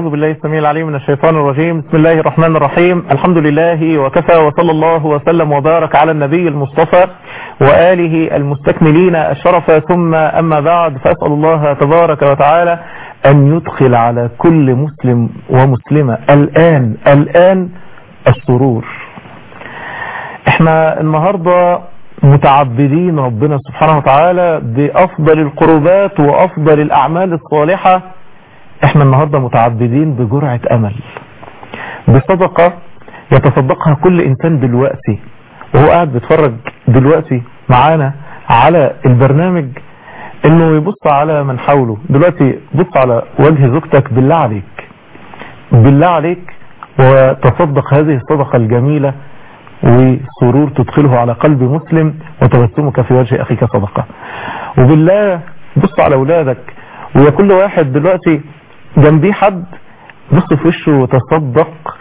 بالله السميع العليم من الشيطان الرجيم بسم الله الرحمن الرحيم الحمد لله وكفى وصلى الله وسلم وبارك على النبي المصطفى وآله المستكملين الشرف ثم أما بعد فأسأل الله تبارك وتعالى أن يدخل على كل مسلم ومسلمة الآن الآن السرور احنا النهاردة متعبدين ربنا سبحانه وتعالى بأفضل القربات وأفضل الأعمال الصالحة احنا النهاردة متعبدين بجرعة أمل بصدقة يتصدقها كل إنسان دلوقتي وهو قاعد بيتفرج دلوقتي معانا على البرنامج انه يبص على من حوله دلوقتي بص على وجه زوجتك بالله عليك بالله عليك وتصدق هذه الصدقة الجميلة وسرور تدخله على قلب مسلم وتبسمك في وجه أخيك صدقة وبالله بص على أولادك ويا كل واحد دلوقتي جنبيه حد بص في وشه وتصدق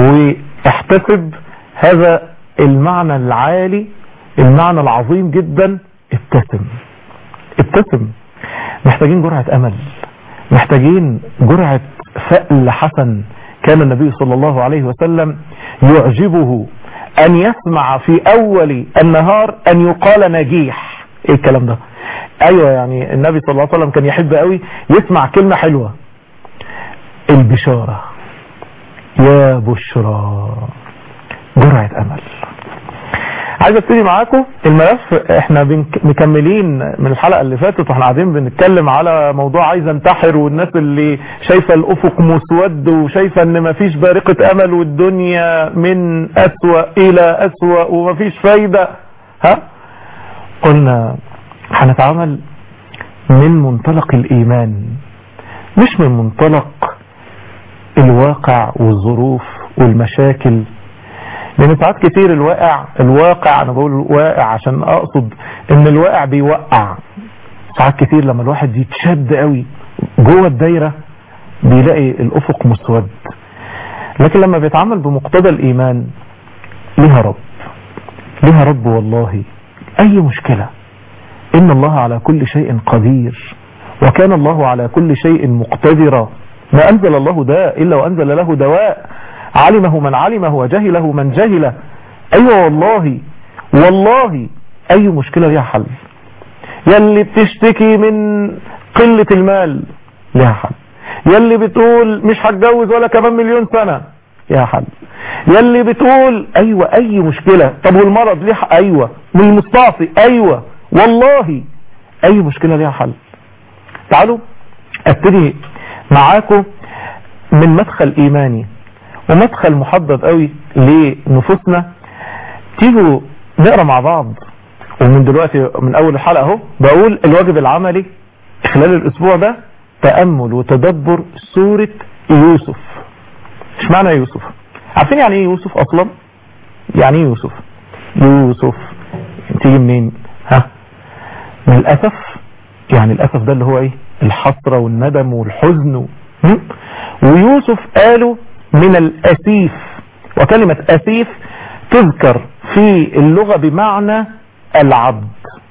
واحتسب هذا المعنى العالي المعنى العظيم جدا ابتسم ابتسم محتاجين جرعة أمل محتاجين جرعة فأل حسن كان النبي صلى الله عليه وسلم يعجبه أن يسمع في أول النهار أن يقال نجيح إيه الكلام ده أيوة يعني النبي صلى الله عليه وسلم كان يحب قوي يسمع كلمة حلوة البشارة يا بشرى جرعة أمل عايز ابتدي معاكم الملف احنا بنك- مكملين من الحلقة اللي فاتت واحنا قاعدين بنتكلم على موضوع عايز انتحر والناس اللي شايفة الافق مسود وشايفة ان مفيش بارقة امل والدنيا من اسوأ الى اسوأ ومفيش فايدة ها قلنا هنتعامل من منطلق الايمان مش من منطلق الواقع والظروف والمشاكل لان ساعات كتير الواقع الواقع انا بقول واقع عشان اقصد ان الواقع بيوقع ساعات كتير لما الواحد يتشد قوي جوه الدايرة بيلاقي الافق مسود لكن لما بيتعامل بمقتضى الايمان ليها رب ليها رب والله اي مشكلة ان الله على كل شيء قدير وكان الله على كل شيء مقتدرا ما انزل الله داء الا وانزل له دواء علمه من علمه وجهله من جهله ايوه والله والله اي مشكلة ليها حل يلي بتشتكي من قلة المال ليها حل يلي بتقول مش هتجوز ولا كمان مليون سنة ليها حل يلي بتقول ايوه اي مشكلة طب والمرض ليه حل؟ ايوه والمستعصي ايوه والله اي مشكلة ليها حل تعالوا ابتدي معاكم من مدخل ايماني ومدخل محدد قوي لنفوسنا تيجوا نقرا مع بعض ومن دلوقتي من اول الحلقه اهو بقول الواجب العملي خلال الاسبوع ده تامل وتدبر سوره يوسف ايش معنى يوسف عارفين يعني ايه يوسف اصلا يعني ايه يوسف يوسف تيجي منين ها من الاسف يعني الاسف ده اللي هو ايه الحسره والندم والحزن و... هم؟ ويوسف قالوا من الاسيف وكلمه اسيف تذكر في اللغه بمعنى العبد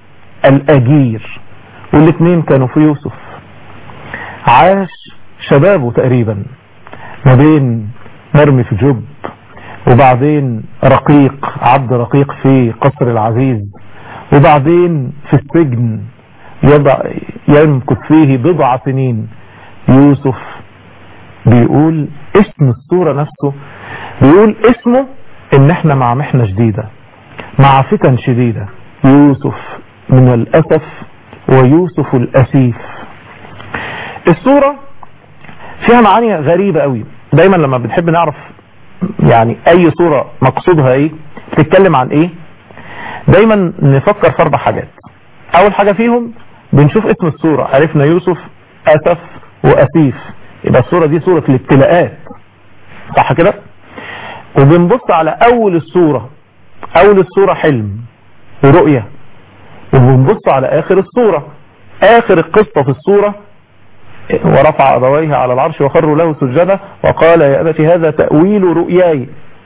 الاجير والاثنين كانوا في يوسف عاش شبابه تقريبا ما بين مرمي في جب وبعدين رقيق عبد رقيق في قصر العزيز وبعدين في السجن يضع يمكث فيه بضع سنين يوسف بيقول اسم الصورة نفسه بيقول اسمه ان احنا مع محنة شديدة مع فتن شديدة يوسف من الاسف ويوسف الاسيف الصورة فيها معاني غريبة قوي دايما لما بنحب نعرف يعني اي صورة مقصودها ايه تتكلم عن ايه دايما نفكر في اربع حاجات اول حاجة فيهم بنشوف اسم الصورة عرفنا يوسف اسف واسيف يبقى الصورة دي صورة الابتلاءات صح كده وبنبص على اول الصورة اول الصورة حلم ورؤية وبنبص على اخر الصورة اخر القصة في الصورة ورفع ابويه على العرش وخروا له سجدا وقال يا ابت هذا تأويل رؤياي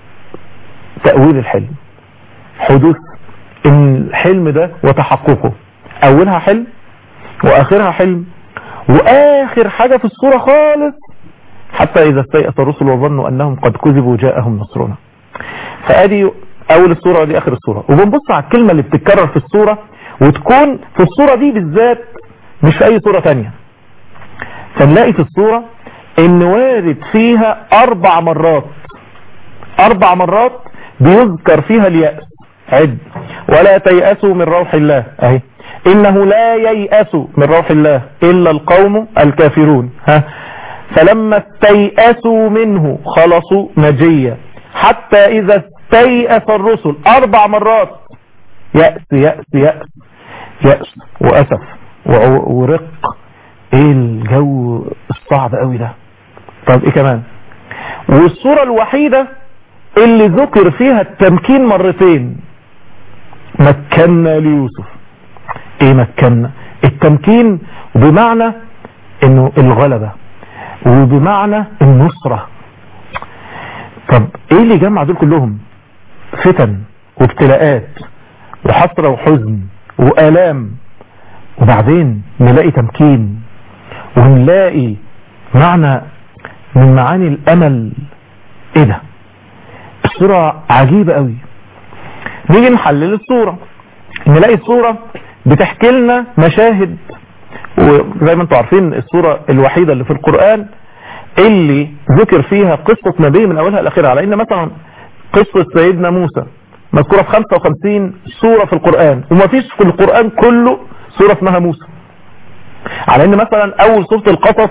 تأويل الحلم حدوث الحلم ده وتحققه اولها حلم واخرها حلم واخر حاجة في الصورة خالص حتى إذا استيأس الرسل وظنوا أنهم قد كذبوا جاءهم نصرنا فأدي أول السورة ودي آخر السورة وبنبص على الكلمة اللي بتتكرر في السورة وتكون في السورة دي بالذات مش في أي سورة تانية فنلاقي في السورة ان وارد فيها اربع مرات اربع مرات بيذكر فيها اليأس عد ولا تيأسوا من روح الله اهي انه لا ييأس من روح الله الا القوم الكافرون ها فلما استيأسوا منه خلصوا نجيا حتى اذا استيأس الرسل اربع مرات يأس يأس يأس يأس وأسف ورق ايه الجو الصعب قوي ده طب ايه كمان والصورة الوحيدة اللي ذكر فيها التمكين مرتين مكنا ليوسف ايه مكنا التمكين بمعنى انه الغلبة وبمعنى النصرة طب ايه اللي جمع دول كلهم فتن وابتلاءات وحسرة وحزن وآلام وبعدين نلاقي تمكين ونلاقي معنى من معاني الامل ايه ده الصورة عجيبة قوي نيجي نحلل الصورة نلاقي الصورة بتحكي لنا مشاهد وزي ما انتم عارفين الصورة الوحيدة اللي في القرآن اللي ذكر فيها قصة نبي من اولها لاخرها على ان مثلا قصة سيدنا موسى مذكورة في 55 سورة في القرآن وما فيش في القرآن كله سورة اسمها موسى على ان مثلا اول سورة القصص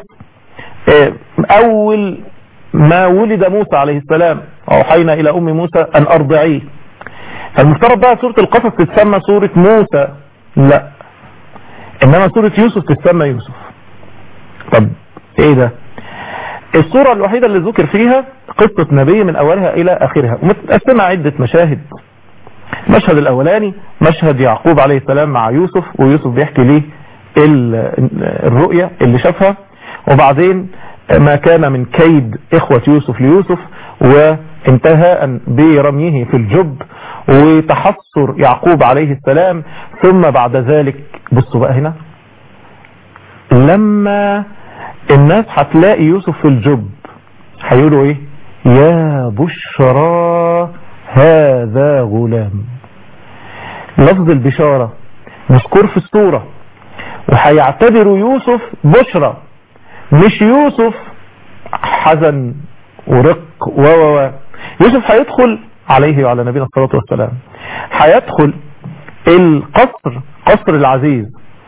اول ما ولد موسى عليه السلام اوحينا الى ام موسى ان ارضعيه فالمفترض بقى سورة القصص تتسمى سورة موسى لا انما سورة يوسف تتسمى يوسف طب ايه ده السورة الوحيدة اللي ذكر فيها قصة نبي من اولها الى اخرها ومتقسمة عدة مشاهد المشهد الاولاني مشهد يعقوب عليه السلام مع يوسف ويوسف بيحكي ليه الرؤية اللي شافها وبعدين ما كان من كيد اخوة يوسف ليوسف وانتهاء برميه في الجب وتحسر يعقوب عليه السلام ثم بعد ذلك بصوا بقى هنا لما الناس هتلاقي يوسف في الجب هيقولوا ايه يا بشرى هذا غلام لفظ البشارة مذكور في السورة وهيعتبروا يوسف بشرى مش يوسف حزن ورق و و يوسف هيدخل عليه وعلى نبينا الصلاة والسلام هيدخل القصر قصر العزيز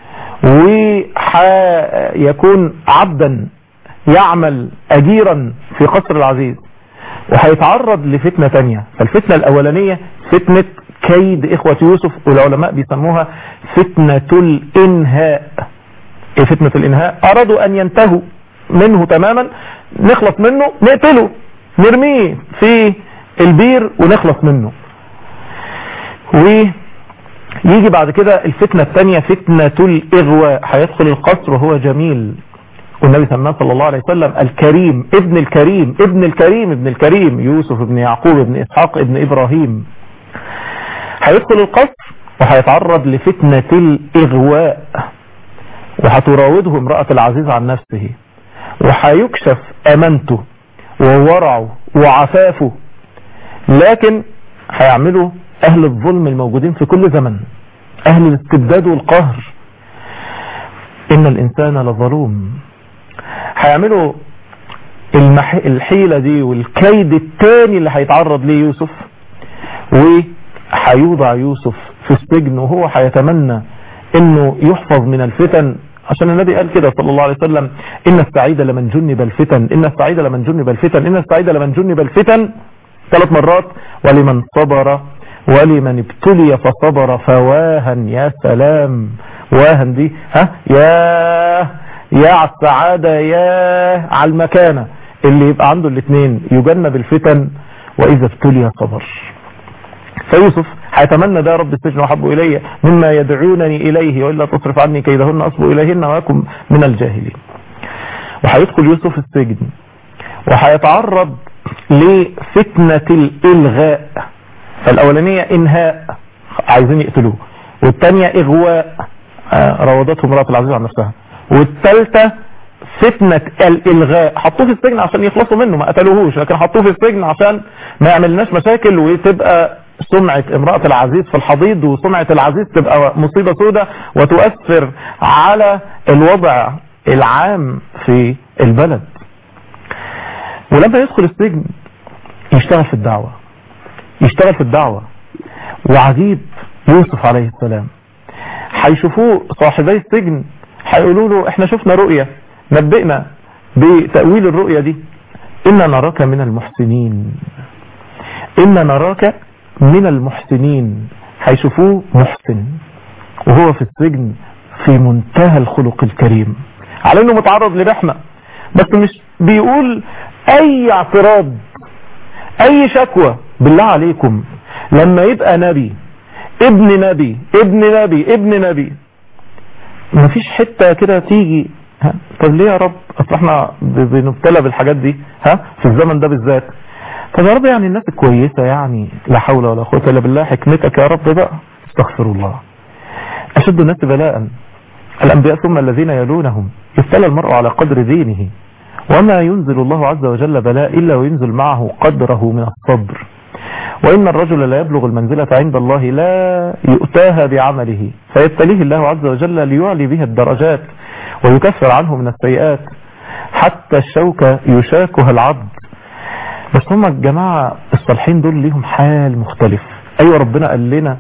ويكون عبدا يعمل أجيرا في قصر العزيز وهيتعرض لفتنة تانية فالفتنة الأولانية فتنة كيد إخوة يوسف والعلماء بيسموها فتنة الإنهاء إيه فتنة الإنهاء أرادوا أن ينتهوا منه تماما نخلص منه نقتله نرميه في البير ونخلص منه ويجي بعد كده الفتنة الثانية فتنة الإغواء هيدخل القصر وهو جميل والنبي سماه صلى الله عليه وسلم الكريم ابن الكريم ابن الكريم ابن الكريم يوسف ابن يعقوب ابن إسحاق ابن إبراهيم هيدخل القصر وهيتعرض لفتنة الإغواء وهتراوده امرأة العزيز عن نفسه وهيكشف أمانته وورعه وعفافه لكن هيعملوا أهل الظلم الموجودين في كل زمن أهل الاستبداد والقهر إن الإنسان لظلوم هيعملوا المح... الحيلة دي والكيد التاني اللي هيتعرض ليه يوسف وهيوضع يوسف في السجن وهو هيتمنى انه يحفظ من الفتن عشان النبي قال كده صلى الله عليه وسلم ان السعيد لمن جنب الفتن ان السعيد لمن جنب الفتن ان السعيد لمن جنب الفتن ثلاث مرات ولمن صبر ولمن ابتلي فصبر فواها يا سلام واها دي ها يا يا على السعادة يا على المكانة اللي يبقى عنده الاثنين يجنب الفتن واذا ابتلي صبر فيوسف هيتمنى ده رب السجن وحبه إلي مما يدعونني إليه وإلا تصرف عني كيدهن أصب إليهن وأكن من الجاهلين وهيدخل يوسف السجن وهيتعرض لفتنة الإلغاء فالأولانية إنهاء عايزين يقتلوه والثانية إغواء راودته امرأة العزيز عن نفسها والثالثة فتنة الالغاء حطوه في السجن عشان يخلصوا منه ما قتلوهوش لكن حطوه في السجن عشان ما يعملناش مشاكل وتبقى سمعة امرأة العزيز في الحضيض وسمعة العزيز تبقى مصيبة سودة وتؤثر على الوضع العام في البلد ولما يدخل السجن يشتغل في الدعوة يشتغل في الدعوة وعجيب يوسف عليه السلام هيشوفوه صاحبي السجن هيقولوا له احنا شفنا رؤية نبئنا بتأويل الرؤية دي إنا نراك من المحسنين إنا نراك من المحسنين هيشوفوه محسن وهو في السجن في منتهى الخلق الكريم على انه متعرض لرحمة بس مش بيقول اي اعتراض اي شكوى بالله عليكم لما يبقى نبي ابن نبي ابن نبي ابن نبي مفيش حتة كده تيجي ها طب ليه يا رب اصل احنا بنبتلى بالحاجات دي ها في الزمن ده بالذات طب يا رب يعني الناس الكويسة يعني لا حول ولا قوة الا بالله حكمتك يا رب بقى استغفر الله اشد الناس بلاء الانبياء ثم الذين يلونهم يبتلى المرء على قدر دينه وما ينزل الله عز وجل بلاء الا وينزل معه قدره من الصبر وإن الرجل لا يبلغ المنزلة عند الله لا يؤتاها بعمله فيبتليه الله عز وجل ليعلي به الدرجات ويكفر عنه من السيئات حتى الشوكة يشاكها العبد بس هم الجماعة الصالحين دول ليهم حال مختلف أيوة ربنا قال لنا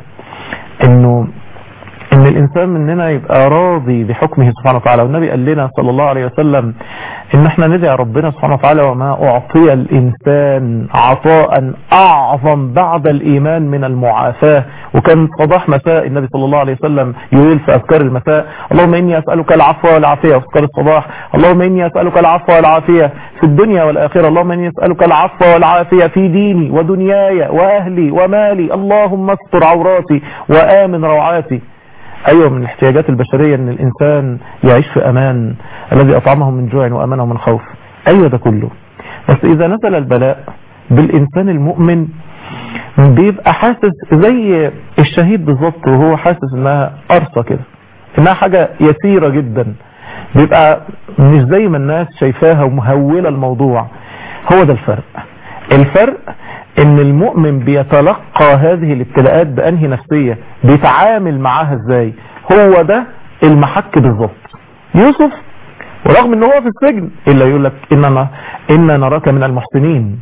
انه ان الانسان مننا يبقى راضي بحكمه سبحانه وتعالى والنبي قال لنا صلى الله عليه وسلم ان احنا ندعي ربنا سبحانه وتعالى وما اعطي الانسان عطاء اعظم بعد الايمان من المعافاة وكان صباح مساء النبي صلى الله عليه وسلم يقول في اذكار المساء اللهم اني اسألك العفو والعافية في اذكار الصباح اللهم اني اسألك العفو والعافية في الدنيا والاخرة اللهم اني اسألك العفو والعافية في ديني ودنياي واهلي ومالي اللهم استر عوراتي وامن روعاتي ايوه من الاحتياجات البشرية ان الانسان يعيش في امان الذي اطعمه من جوع وامنه من خوف ايوه ده كله بس اذا نزل البلاء بالانسان المؤمن بيبقى حاسس زي الشهيد بالظبط وهو حاسس انها قرصة كده انها حاجة يسيرة جدا بيبقى مش زي ما الناس شايفاها ومهولة الموضوع هو ده الفرق الفرق ان المؤمن بيتلقى هذه الابتلاءات بانهي نفسية بيتعامل معاها ازاي هو ده المحك بالظبط يوسف ورغم ان هو في السجن الا يقول لك انما ان نراك من المحسنين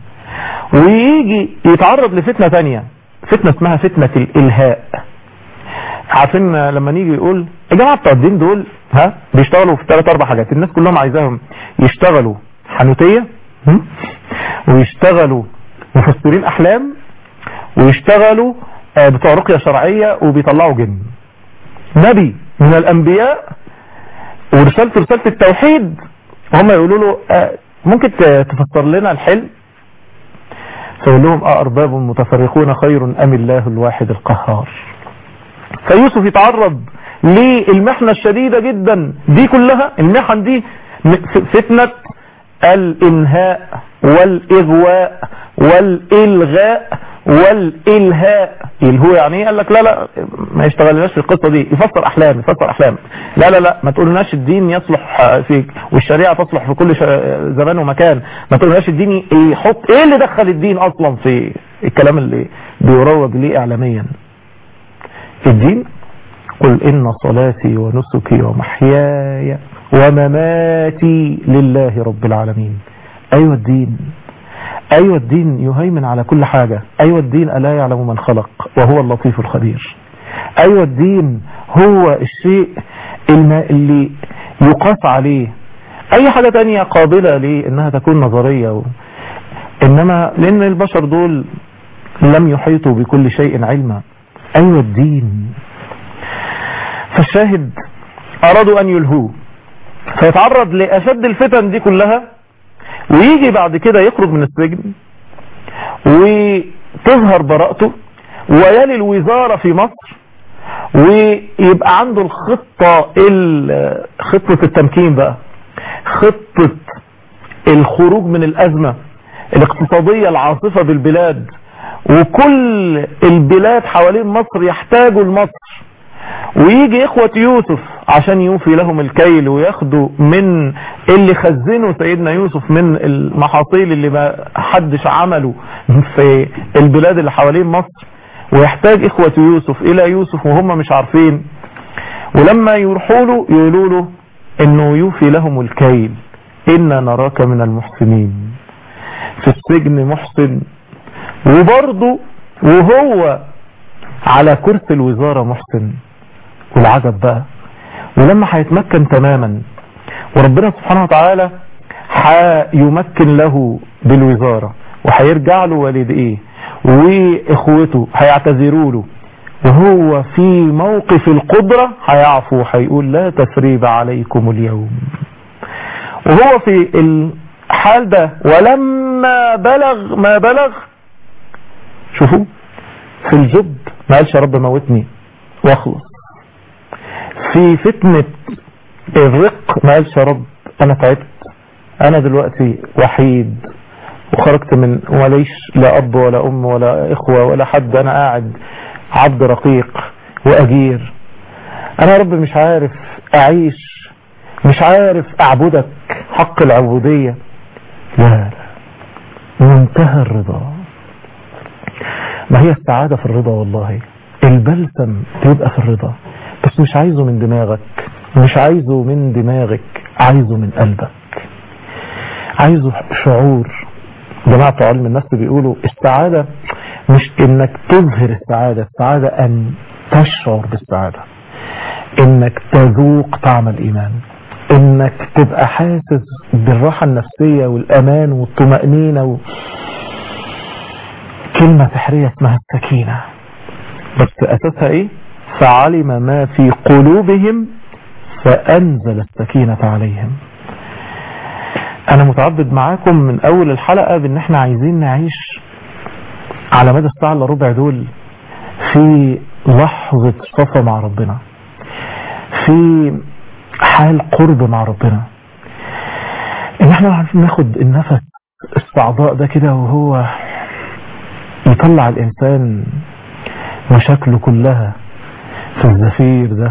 ويجي يتعرض لفتنة تانية فتنة اسمها فتنة الالهاء عارفين لما نيجي يقول الجماعة بتوع الدين دول ها بيشتغلوا في ثلاث اربع حاجات الناس كلهم عايزاهم يشتغلوا حنوتية ويشتغلوا مفسرين احلام ويشتغلوا بتوع رقية شرعية وبيطلعوا جن نبي من الانبياء ورسالته رسالة التوحيد وهم يقولوا له ممكن تفسر لنا الحلم فيقول لهم أأرباب متفرقون خير أم الله الواحد القهار فيوسف يتعرض للمحنة الشديدة جدا دي كلها المحن دي فتنة الإنهاء والإغواء والإلغاء والإلهاء الهو يعني ايه قال لك لا لا ما يشتغلناش في القصة دي يفسر أحلام يفسر أحلام لا لا لا ما تقولناش الدين يصلح في والشريعة تصلح في كل زمان ومكان ما تقولناش الدين يحط ايه اللي دخل الدين أصلا في الكلام اللي بيروج ليه إعلاميا الدين قل إن صلاتي ونسكي ومحياي ومماتي لله رب العالمين أيوة الدين أيوة الدين يهيمن على كل حاجة أيوة الدين ألا يعلم من خلق وهو اللطيف الخبير أيوة الدين هو الشيء اللي يقاس عليه أي حاجة تانية قابلة لأنها تكون نظرية و... إنما لأن البشر دول لم يحيطوا بكل شيء علما أيوة الدين فالشاهد أرادوا أن يلهوه فيتعرض لأشد الفتن دي كلها ويجي بعد كده يخرج من السجن وتظهر براءته ويلي الوزارة في مصر ويبقى عنده الخطة خطة التمكين بقى خطة الخروج من الأزمة الاقتصادية العاصفة بالبلاد وكل البلاد حوالين مصر يحتاجوا لمصر ويجي إخوة يوسف عشان يوفي لهم الكيل وياخدوا من اللي خزنه سيدنا يوسف من المحاصيل اللي ما حدش عمله في البلاد اللي حوالين مصر ويحتاج إخوة يوسف إلى يوسف وهم مش عارفين ولما يروحوا له يقولوا له إنه يوفي لهم الكيل إنا نراك من المحسنين في السجن محسن وبرضه وهو على كرسي الوزارة محسن والعجب بقى ولما هيتمكن تماما وربنا سبحانه وتعالى هيمكن له بالوزارة وهيرجع له والديه واخوته هيعتذروا له وهو في موقف القدرة هيعفو هيقول لا تسريب عليكم اليوم وهو في الحال ده ولما بلغ ما بلغ شوفوا في الجب ما قالش يا رب موتني واخلص في فتنة الرق ما قالش يا رب انا تعبت انا دلوقتي وحيد وخرجت من وليش لا اب ولا ام ولا اخوة ولا حد انا قاعد عبد رقيق واجير انا يا رب مش عارف اعيش مش عارف اعبدك حق العبودية لا لا منتهى الرضا ما هي السعادة في الرضا والله البلسم بيبقى في الرضا بس مش عايزه من دماغك مش عايزه من دماغك عايزه من قلبك عايزه شعور جماعة علم النفس بيقولوا السعادة مش انك تظهر السعادة السعادة ان تشعر بالسعادة انك تذوق طعم الايمان انك تبقى حاسس بالراحة النفسية والامان والطمأنينة و... كلمة سحرية اسمها السكينة بس اساسها ايه فعلم ما في قلوبهم فانزل السكينة عليهم انا متعبد معاكم من اول الحلقة بان احنا عايزين نعيش على مدى الساعة الا ربع دول في لحظة صفا مع ربنا في حال قرب مع ربنا ان احنا عارفين ناخد النفس الصعداء ده كده وهو يطلع الانسان مشاكله كلها في الزفير ده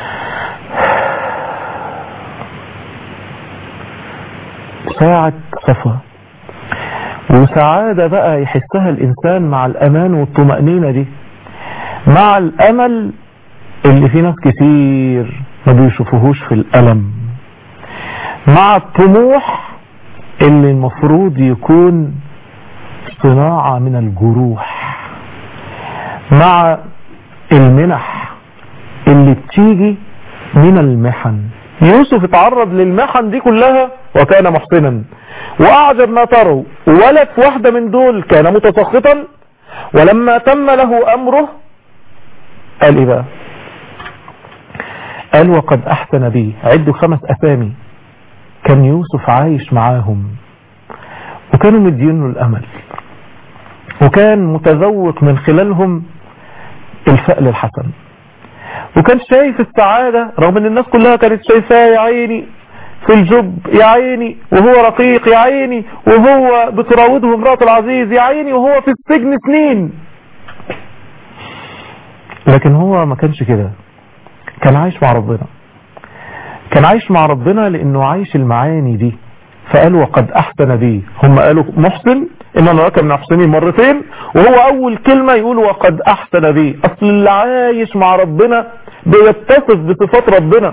ساعة صفا وسعادة بقى يحسها الإنسان مع الأمان والطمأنينة دي مع الأمل اللي في ناس كتير ما بيشوفوهوش في الألم مع الطموح اللي المفروض يكون صناعة من الجروح مع المنح اللي بتيجي من المحن يوسف اتعرض للمحن دي كلها وكان محسنا واعجب ما تروا ولا في واحدة من دول كان متسخطا ولما تم له امره قال ايه بقى قال وقد احسن بي عدوا خمس اسامي كان يوسف عايش معاهم وكانوا مدينه الامل وكان متذوق من خلالهم الفأل الحسن وكان شايف السعادة رغم ان الناس كلها كانت شايفاه يا عيني في الجب يا عيني وهو رقيق يا عيني وهو بتراوده امرأة العزيز يا عيني وهو في السجن سنين لكن هو ما كانش كده كان عايش مع ربنا كان عايش مع ربنا لانه عايش المعاني دي فقال وقد احسن بي هم قالوا محسن ان انا راكب من محسنين مرتين وهو اول كلمة يقول وقد احسن بي اصل اللي عايش مع ربنا بيتصف بصفات ربنا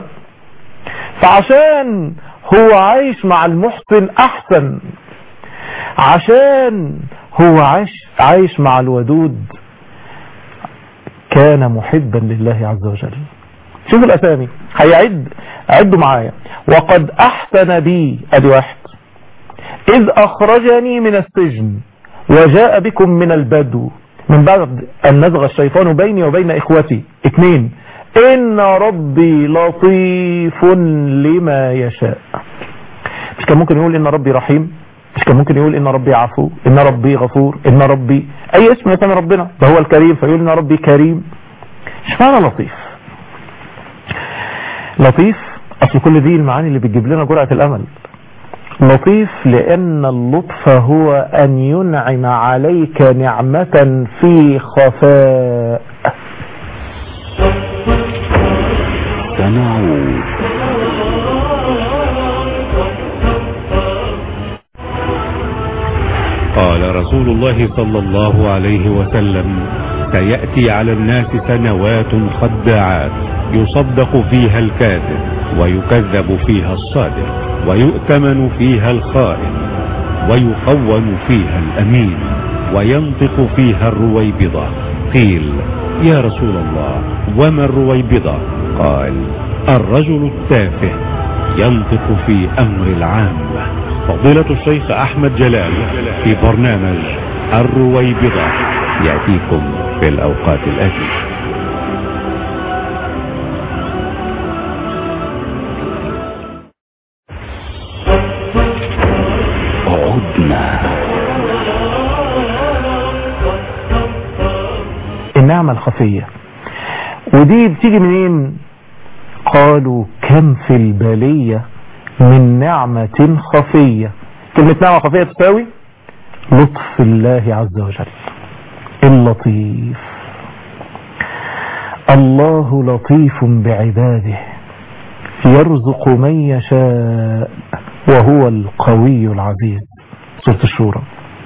فعشان هو عايش مع المحسن احسن عشان هو عايش عايش مع الودود كان محبا لله عز وجل شوف الاسامي هيعد عدوا معايا وقد احسن بي ادي واحد اذ اخرجني من السجن وجاء بكم من البدو من بعد ان نزغ الشيطان بيني وبين اخوتي اثنين ان ربي لطيف لما يشاء مش كان ممكن يقول ان ربي رحيم مش كان ممكن يقول ان ربي عفو ان ربي غفور ان ربي اي اسم يسمى ربنا ده هو الكريم فيقول ان ربي كريم اشمعنى لطيف لطيف اصل كل دي المعاني اللي بتجيب لنا جرعة الامل لطيف لان اللطف هو ان ينعم عليك نعمة في خفاء سنعود قال رسول الله صلى الله عليه وسلم سيأتي على الناس سنوات خداعات يصدق فيها الكاذب ويكذب فيها الصادق ويؤتمن فيها الخائن ويخون فيها الأمين وينطق فيها الرويبضة قيل يا رسول الله وما الرويبضة قال الرجل التافه ينطق في أمر العامة فضيلة الشيخ أحمد جلال في برنامج الرويبضة يأتيكم في الأوقات الآتية عدنا النعمة الخفية ودي بتيجي منين قالوا كم في البلية من نعمة خفية كلمة نعمة خفية تساوي لطف الله عز وجل اللطيف الله لطيف بعباده يرزق من يشاء وهو القوي العزيز سورة الشورى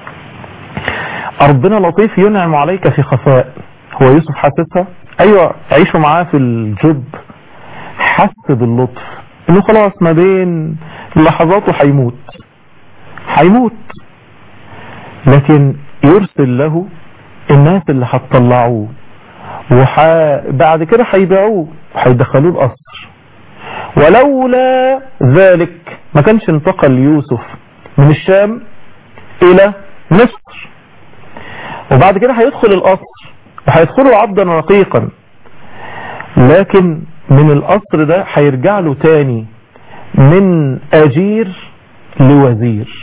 ربنا لطيف ينعم عليك في خفاء هو يوسف حاسسها ايوه عيشوا معاه في الجب حس باللطف انه خلاص ما بين لحظاته هيموت هيموت لكن يرسل له الناس اللي هتطلعوه وح... بعد كده هيبيعوه وهيدخلوه القصر ولولا ذلك ما كانش انتقل يوسف من الشام الى مصر وبعد كده هيدخل القصر وهيدخله عبدا رقيقا لكن من القصر ده هيرجع له تاني من اجير لوزير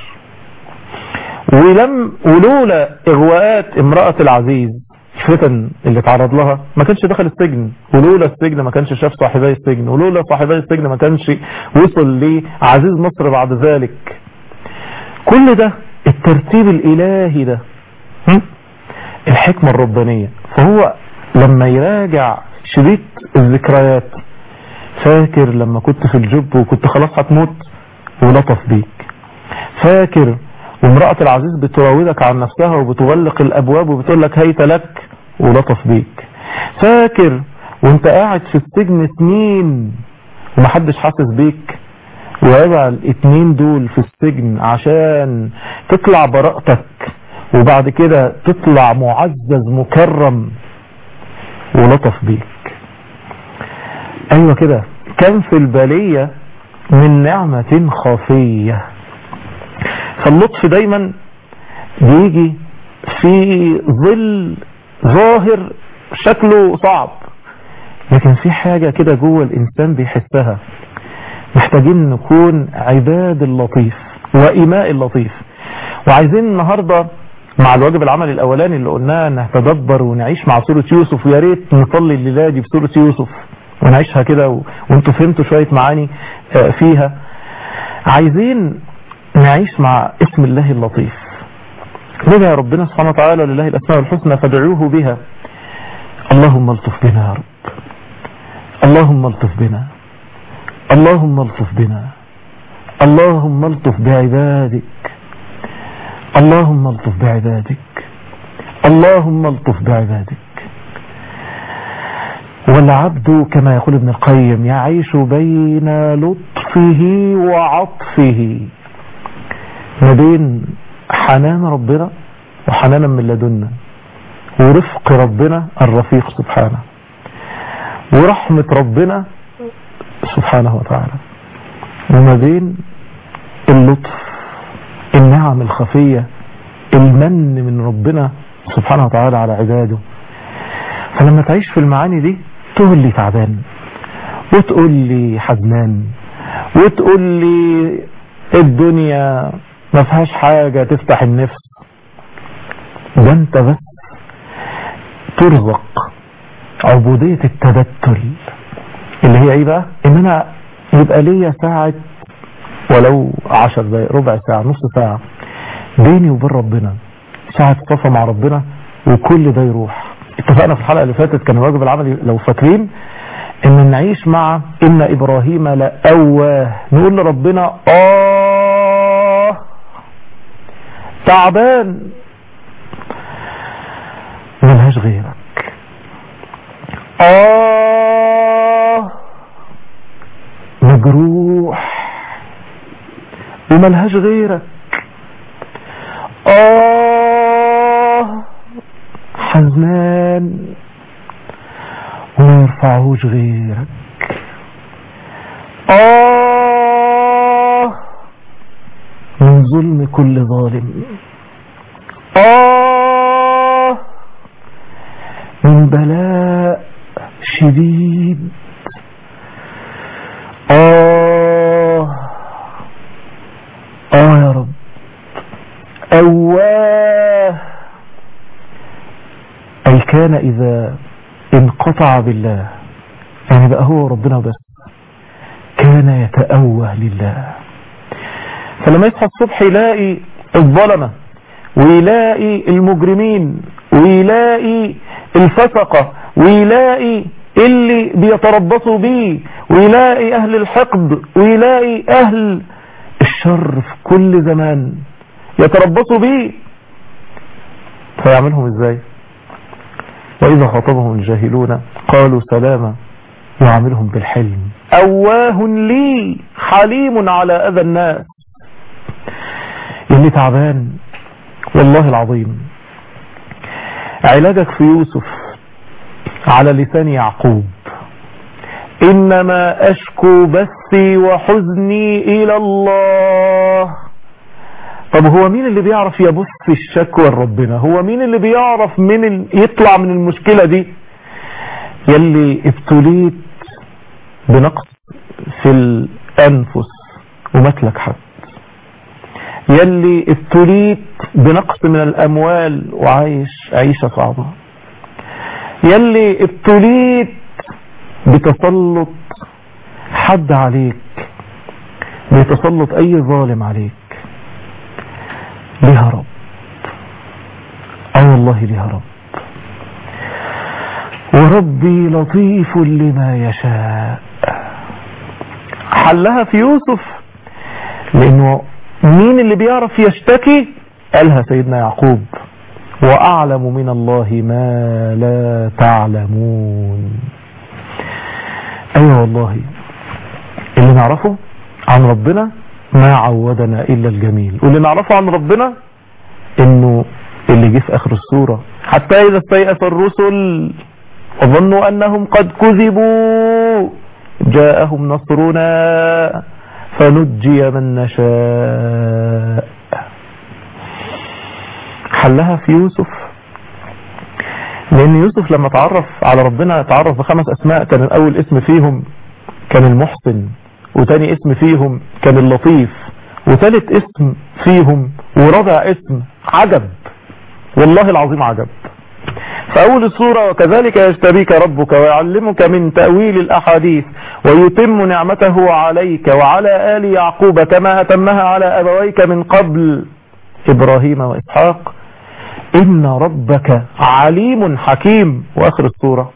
ولم ولولا اغواءات امرأة العزيز الفتن اللي اتعرض لها ما كانش دخل السجن ولولا السجن ما كانش شاف صاحبي السجن ولولا صاحبي السجن ما كانش وصل لعزيز مصر بعد ذلك كل ده الترتيب الالهي ده هم؟ الحكمة الربانية فهو لما يراجع شريط الذكريات فاكر لما كنت في الجب وكنت خلاص هتموت ولطف بيك فاكر وامرأة العزيز بتراودك عن نفسها وبتغلق الابواب وبتقول لك هيت لك ولطف بيك فاكر وانت قاعد في السجن سنين ومحدش حاسس بيك ويبقى الاتنين دول في السجن عشان تطلع براءتك وبعد كده تطلع معزز مكرم ولطف بيك ايوه كده كان في البلية من نعمة خفية فاللطف دايما بيجي في ظل ظاهر شكله صعب لكن في حاجة كده جوه الانسان بيحسها محتاجين نكون عباد اللطيف وإماء اللطيف وعايزين النهاردة مع الواجب العملي الاولاني اللي قلناه نتدبر ونعيش مع سورة يوسف ويا ريت نصلي الليلة دي بسورة يوسف ونعيشها كده و... وانتوا فهمتوا شوية معاني فيها عايزين نعيش مع اسم الله اللطيف لذا ربنا سبحانه وتعالى لله الاسماء الحسنى فادعوه بها اللهم الطف بنا يا رب اللهم الطف بنا اللهم الطف بنا اللهم الطف بعبادك اللهم الطف بعبادك اللهم الطف بعبادك والعبد كما يقول ابن القيم يعيش بين لطفه وعطفه ما بين حنان ربنا وحنانا من لدنا ورفق ربنا الرفيق سبحانه ورحمة ربنا سبحانه وتعالى وما بين اللطف النعم الخفية المن من ربنا سبحانه وتعالى على عباده فلما تعيش في المعاني دي تقول لي تعبان وتقول لي حزنان وتقول لي الدنيا ما فيهاش حاجة تفتح النفس ده انت بس ترزق عبودية التبتل اللي هي ايه بقى ان انا يبقى ليا ساعة ولو عشر دقايق ربع ساعة نص ساعة بيني وبين ربنا ساعة صفة مع ربنا وكل ده يروح اتفقنا في الحلقة اللي فاتت كان الواجب العملي لو فاكرين ان نعيش مع ان ابراهيم لأواه نقول لربنا اه تعبان ملهاش غيرك اه مجروح وملهاش غيرك آه حزنان وما يرفعهوش غيرك آه من ظلم كل ظالم آه من بلاء شديد آه آه يا رب أواه أي كان إذا انقطع بالله يعني بقى هو ربنا بس كان يتأوه لله فلما يصحى الصبح يلاقي الظلمة ويلاقي المجرمين ويلاقي الفسقة ويلاقي اللي بيتربصوا بيه ويلاقي أهل الحقد ويلاقي أهل الشر في كل زمان يتربصوا بيه فيعملهم ازاي وإذا خاطبهم الجاهلون قالوا سلاما يعاملهم بالحلم أواه لي حليم على أذى الناس اللي تعبان والله العظيم علاجك في يوسف على لسان يعقوب إنما أشكو بثي وحزني إلى الله طب هو مين اللي بيعرف يبث الشكوى لربنا هو مين اللي بيعرف من ال... يطلع من المشكلة دي يلي ابتليت بنقص في الأنفس ومات لك حد يلي ابتليت بنقص من الأموال وعايش عيشة صعبة يلي ابتليت بتسلط حد عليك بيتسلط أي ظالم عليك لها رب اه والله لها رب وربي لطيف لما يشاء حلها في يوسف لانه مين اللي بيعرف يشتكي قالها سيدنا يعقوب واعلم من الله ما لا تعلمون ايوه والله اللي نعرفه عن ربنا ما عودنا إلا الجميل واللي نعرفه عن ربنا إنه اللي جه في آخر السورة حتى إذا استيأس الرسل وظنوا أنهم قد كذبوا جاءهم نصرنا فنجي من نشاء حلها في يوسف لأن يوسف لما تعرف على ربنا تعرف بخمس أسماء كان أول اسم فيهم كان المحسن وتاني اسم فيهم كان اللطيف وتالت اسم فيهم ورابع اسم عجب والله العظيم عجب فأول السورة وكذلك يجتبيك ربك ويعلمك من تأويل الأحاديث ويتم نعمته عليك وعلى آل يعقوب كما أتمها على أبويك من قبل إبراهيم وإسحاق إن ربك عليم حكيم وآخر السورة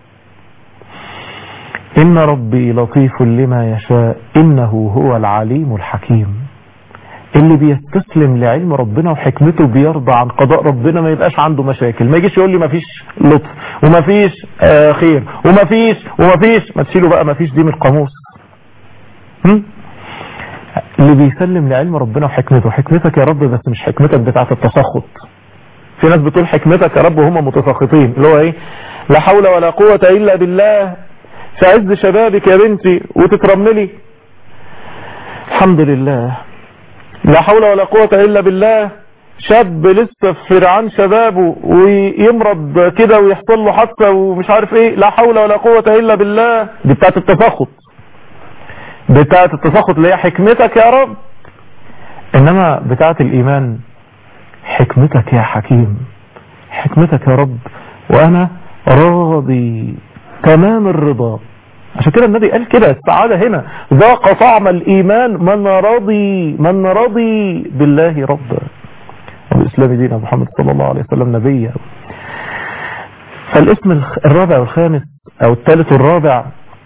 إن ربي لطيف لما يشاء إنه هو العليم الحكيم اللي بيستسلم لعلم ربنا وحكمته بيرضى عن قضاء ربنا ما يبقاش عنده مشاكل ما يجيش يقول لي ما فيش لطف وما فيش آه خير وما فيش وما فيش ما تشيله بقى ما فيش دي من القاموس هم؟ اللي بيسلم لعلم ربنا وحكمته حكمتك يا رب بس مش حكمتك بتاعت التسخط في ناس بتقول حكمتك يا رب وهم متسخطين اللي هو ايه لا حول ولا قوة الا بالله في عز شبابك يا بنتي وتترملي الحمد لله لا حول ولا قوة الا بالله شاب لسه في فرعان شبابه ويمرض كده ويحصل له حادثه ومش عارف ايه لا حول ولا قوة الا بالله دي بتاعت التسخط بتاعت التسخط اللي هي حكمتك يا رب انما بتاعت الايمان حكمتك يا حكيم حكمتك يا رب وانا راضي تمام الرضا عشان كده النبي قال كده السعادة هنا ذاق طعم الإيمان من رضي من رضي بالله ربا وبإسلام دين محمد صلى الله عليه وسلم نبيا فالاسم الرابع والخامس أو الثالث والرابع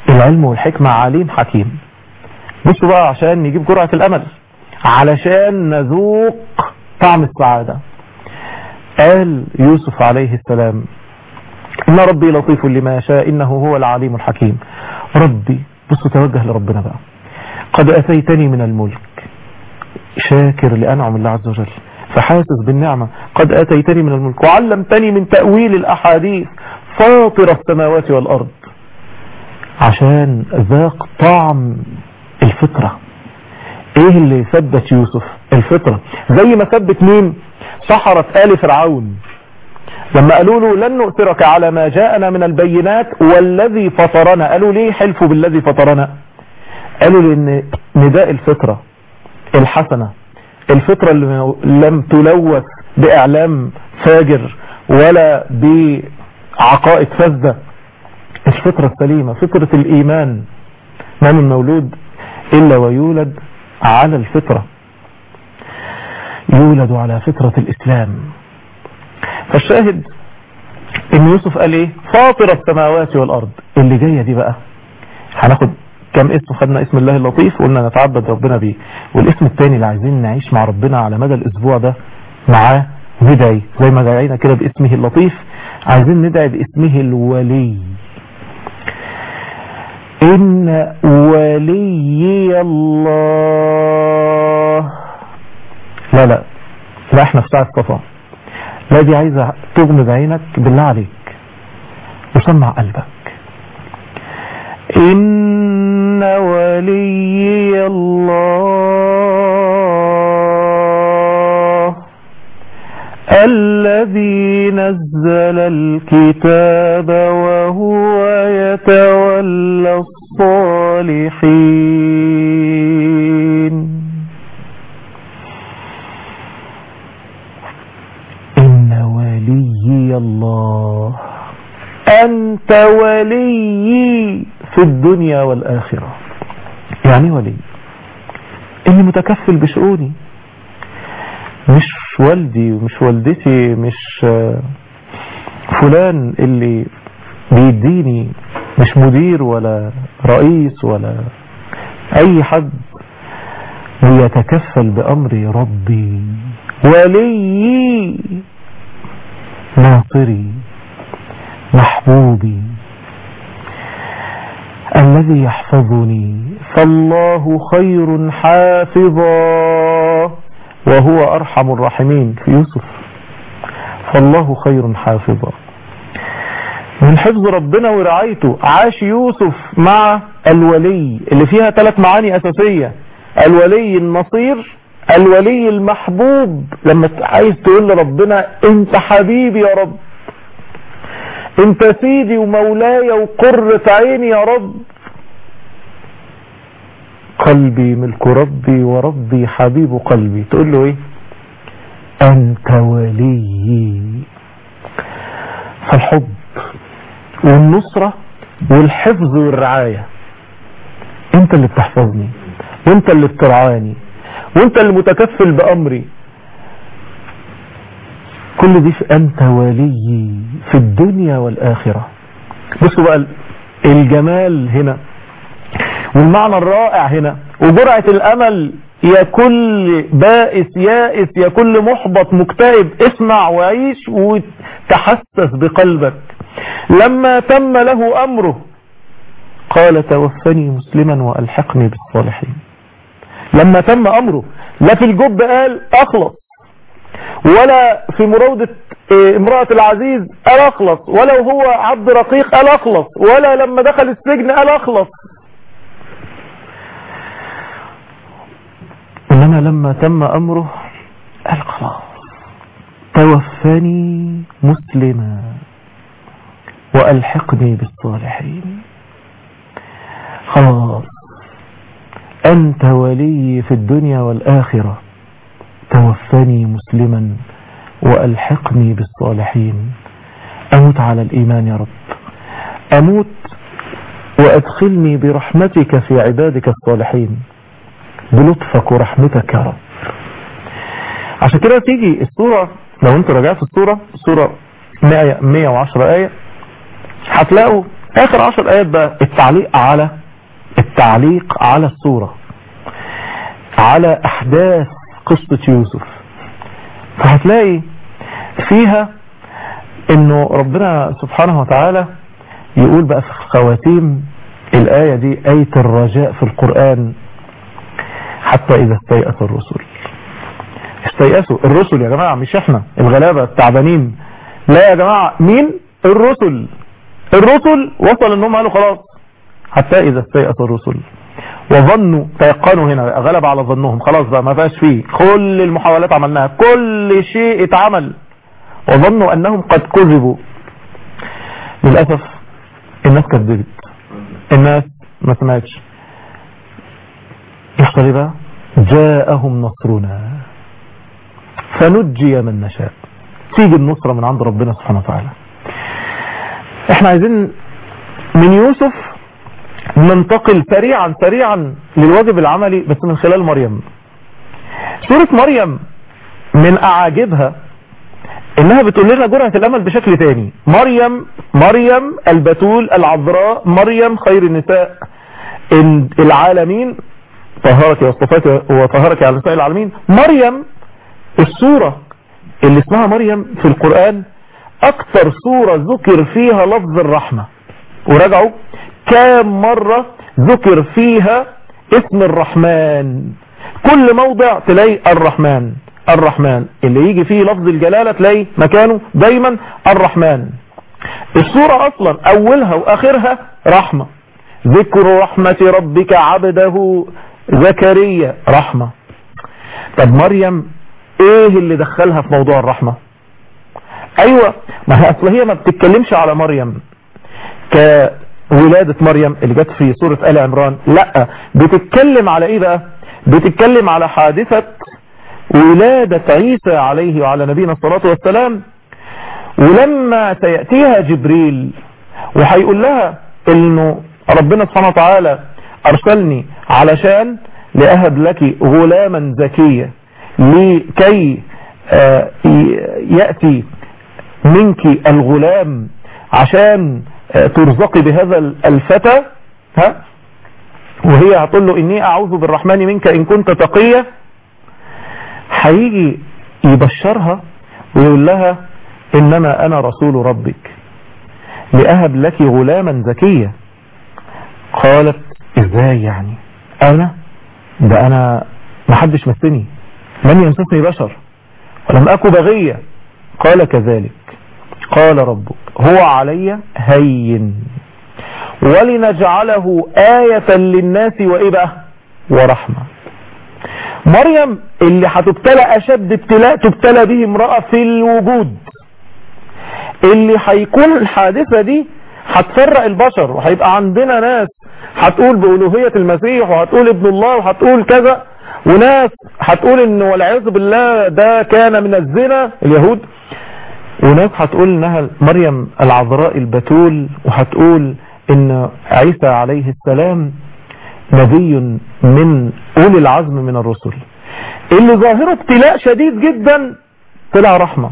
العلم والحكمة عليم حكيم بصوا بقى عشان نجيب جرعة الأمل علشان نذوق طعم السعادة قال يوسف عليه السلام إن ربي لطيف لما يشاء إنه هو العليم الحكيم ربي بصوا توجه لربنا بقى قد أتيتني من الملك شاكر لأنعم الله عز وجل فحاسس بالنعمة قد أتيتني من الملك وعلمتني من تأويل الأحاديث فاطر السماوات والأرض عشان ذاق طعم الفطرة ايه اللي ثبت يوسف الفطرة زي ما ثبت مين سحرة آل فرعون لما قالوا له لن نؤثرك على ما جاءنا من البينات والذي فطرنا قالوا ليه حلفوا بالذي فطرنا قالوا لان نداء الفطرة الحسنة الفطرة اللي لم تلوث بإعلام فاجر ولا بعقائد فذة الفطرة السليمة فطرة الإيمان ما من مولود إلا ويولد على الفطرة يولد على فطرة الإسلام فالشاهد ان يوسف قال ايه فاطر السماوات والارض اللي جاية دي بقى هناخد كم اسم خدنا اسم الله اللطيف وقلنا نتعبد ربنا بيه والاسم الثاني اللي عايزين نعيش مع ربنا على مدى الاسبوع ده معاه ندعي زي ما دعينا كده باسمه اللطيف عايزين ندعي باسمه الولي ان ولي الله لا لا لا احنا في ساعة صفا لا دي عايزة تغمض عينك بالله عليك وسمع قلبك إن ولي الله الذي نزل الكتاب وهو يتولى الصالحين إن ولي الله أنت ولي في الدنيا والآخرة يعني ولي اللي متكفل بشؤوني مش والدي ومش والدتي مش فلان اللي بيديني مش مدير ولا رئيس ولا أي حد ويتكفل بأمر ربي ولي ناصري محبوبي الذي يحفظني فالله خير حافظا وهو أرحم الراحمين في يوسف فالله خير حافظا من حفظ ربنا ورعايته عاش يوسف مع الولي اللي فيها ثلاث معاني أساسية الولي النصير الولي المحبوب لما عايز تقول لربنا انت حبيبي يا رب انت سيدي ومولاي وقرة عيني يا رب قلبي ملك ربي وربي حبيب قلبي تقول له ايه انت ولي فالحب والنصرة والحفظ والرعاية انت اللي بتحفظني وانت اللي بترعاني وانت اللي متكفل بامري كل دي في انت ولي في الدنيا والاخرة بصوا بقى الجمال هنا والمعنى الرائع هنا وجرعة الامل يا كل بائس يائس يا كل محبط مكتئب اسمع وعيش وتحسس بقلبك لما تم له امره قال توفني مسلما والحقني بالصالحين لما تم امره لا في الجب قال اخلص ولا في مراودة امرأة العزيز قال اخلص ولا هو عبد رقيق قال اخلص ولا لما دخل السجن قال اخلص انما لما تم امره قال خلاص توفني مسلما والحقني بالصالحين خلاص أنت ولي في الدنيا والآخرة توفني مسلما وألحقني بالصالحين أموت على الإيمان يا رب أموت وأدخلني برحمتك في عبادك الصالحين بلطفك ورحمتك يا رب عشان كده تيجي الصورة لو انتوا رجعت الصورة الصورة 110 آية هتلاقوا اخر عشر ايات بقى التعليق على التعليق على الصورة على احداث قصة يوسف فهتلاقي فيها انه ربنا سبحانه وتعالى يقول بقى في خواتيم الآية دي آية الرجاء في القرآن حتى إذا استيأس الرسل استيأسوا الرسل يا جماعة مش احنا الغلابة التعبانين لا يا جماعة مين الرسل الرسل وصل انهم قالوا خلاص حتى إذا استيأس الرسل وظنوا تيقنوا هنا غلب على ظنهم خلاص بقى ما بقاش فيه كل المحاولات عملناها كل شيء اتعمل وظنوا أنهم قد كذبوا للأسف الناس كذبت الناس ما سمعتش يحصل ايه بقى جاءهم نصرنا فنجي من نشاء تيجي النصرة من عند ربنا سبحانه وتعالى احنا عايزين من يوسف ننتقل سريعا سريعا للواجب العملي بس من خلال مريم سورة مريم من اعاجبها انها بتقول لنا جرعة الامل بشكل تاني مريم مريم البتول العذراء مريم خير النساء العالمين طهرك واصطفاك وطهرك على نساء العالمين مريم السورة اللي اسمها مريم في القرآن اكتر سورة ذكر فيها لفظ الرحمة وراجعوا كام مرة ذكر فيها اسم الرحمن كل موضع تلاقي الرحمن الرحمن اللي يجي فيه لفظ الجلالة تلاقي مكانه دايما الرحمن السورة اصلا اولها واخرها رحمة ذكر رحمة ربك عبده زكريا رحمة طب مريم ايه اللي دخلها في موضوع الرحمة ايوه ما هي اصل هي ما بتتكلمش على مريم كولادة مريم اللي جت في سورة آل عمران لا بتتكلم على ايه بقى بتتكلم على حادثة ولادة عيسى عليه وعلى نبينا الصلاة والسلام ولما سيأتيها جبريل وهيقول لها انه ربنا سبحانه وتعالى ارسلني علشان لأهب لك غلاما زكيا لكي يأتي منك الغلام عشان ترزقي بهذا الفتى ها وهي هتقول له اني اعوذ بالرحمن منك ان كنت تقية هيجي يبشرها ويقول لها انما انا رسول ربك لأهب لك غلاما زكيا قالت ازاي يعني انا ده انا محدش مسني لم يمسسني بشر ولم اكو بغية قال كذلك قال ربك هو علي هين ولنجعله آية للناس وإيه بقى ورحمة مريم اللي هتبتلى أشد ابتلاء تبتلى به امرأة في الوجود اللي هيكون الحادثة دي هتفرق البشر وهيبقى عندنا ناس هتقول بألوهية المسيح وهتقول ابن الله وهتقول كذا وناس هتقول ان والعياذ بالله ده كان من الزنا اليهود وناس هتقول انها مريم العذراء البتول وهتقول ان عيسى عليه السلام نبي من اولي العزم من الرسل اللي ظاهره ابتلاء شديد جدا طلع رحمة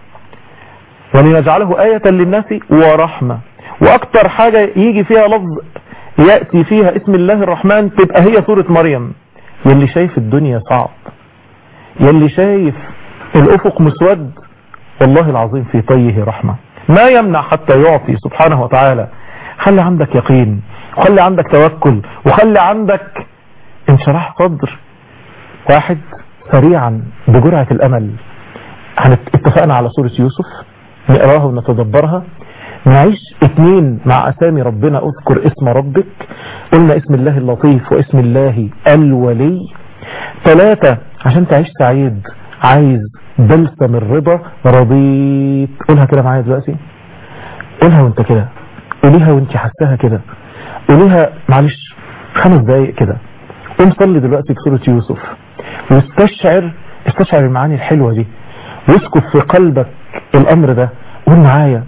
ولنجعله آية للناس ورحمة واكتر حاجة يجي فيها لفظ يأتي فيها اسم الله الرحمن تبقى هي سورة مريم يلي شايف الدنيا صعب يلي شايف الافق مسود والله العظيم في طيه رحمة ما يمنع حتى يعطي سبحانه وتعالى خلي عندك يقين وخلي عندك توكل وخلي عندك انشراح صدر واحد سريعا بجرعة الامل اتفقنا على سورة يوسف نقراها ونتدبرها نعيش اثنين مع اسامي ربنا اذكر اسم ربك قلنا اسم الله اللطيف واسم الله الولي ثلاثة عشان تعيش سعيد عايز بلسم الرضا رضيت قولها كده معايا دلوقتي قولها وانت كده قوليها وانت حساها كده قوليها معلش خمس دقايق كده قوم صلي دلوقتي بسورة يوسف واستشعر استشعر المعاني الحلوة دي واسكت في قلبك الامر ده قول معايا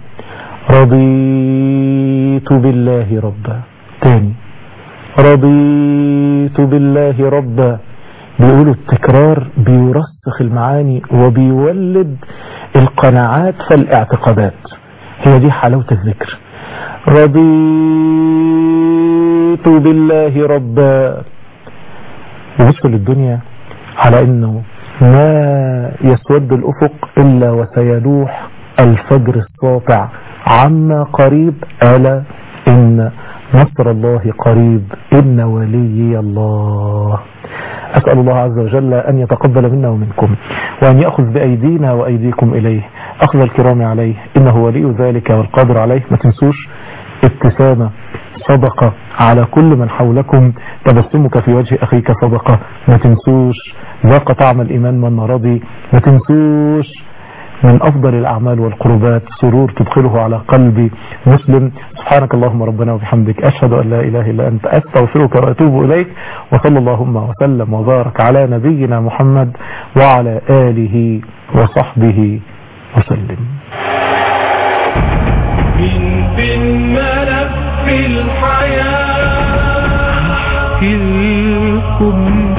رضيت بالله ربا تاني رضيت بالله ربا بيقولوا التكرار بيرسخ المعاني وبيولد القناعات فالاعتقادات هي دي حلاوة الذكر رضيت بالله ربا يبصوا للدنيا على انه ما يسود الافق الا وسيلوح الفجر الساطع عما قريب الا ان نصر الله قريب ان وليي الله أسأل الله عز وجل أن يتقبل منا ومنكم وأن يأخذ بأيدينا وأيديكم إليه أخذ الكرام عليه إنه ولي ذلك والقادر عليه ما تنسوش ابتسامة صدقة على كل من حولكم تبسمك في وجه أخيك صدقة ما تنسوش ذاق طعم الإيمان من رضي ما تنسوش من أفضل الأعمال والقربات سرور تدخله على قلب مسلم سبحانك اللهم ربنا وبحمدك أشهد أن لا إله إلا أنت أستغفرك وأتوب إليك وصلى اللهم وسلم وبارك على نبينا محمد وعلى آله وصحبه وسلم من بين ملف الحياة أحكي لكم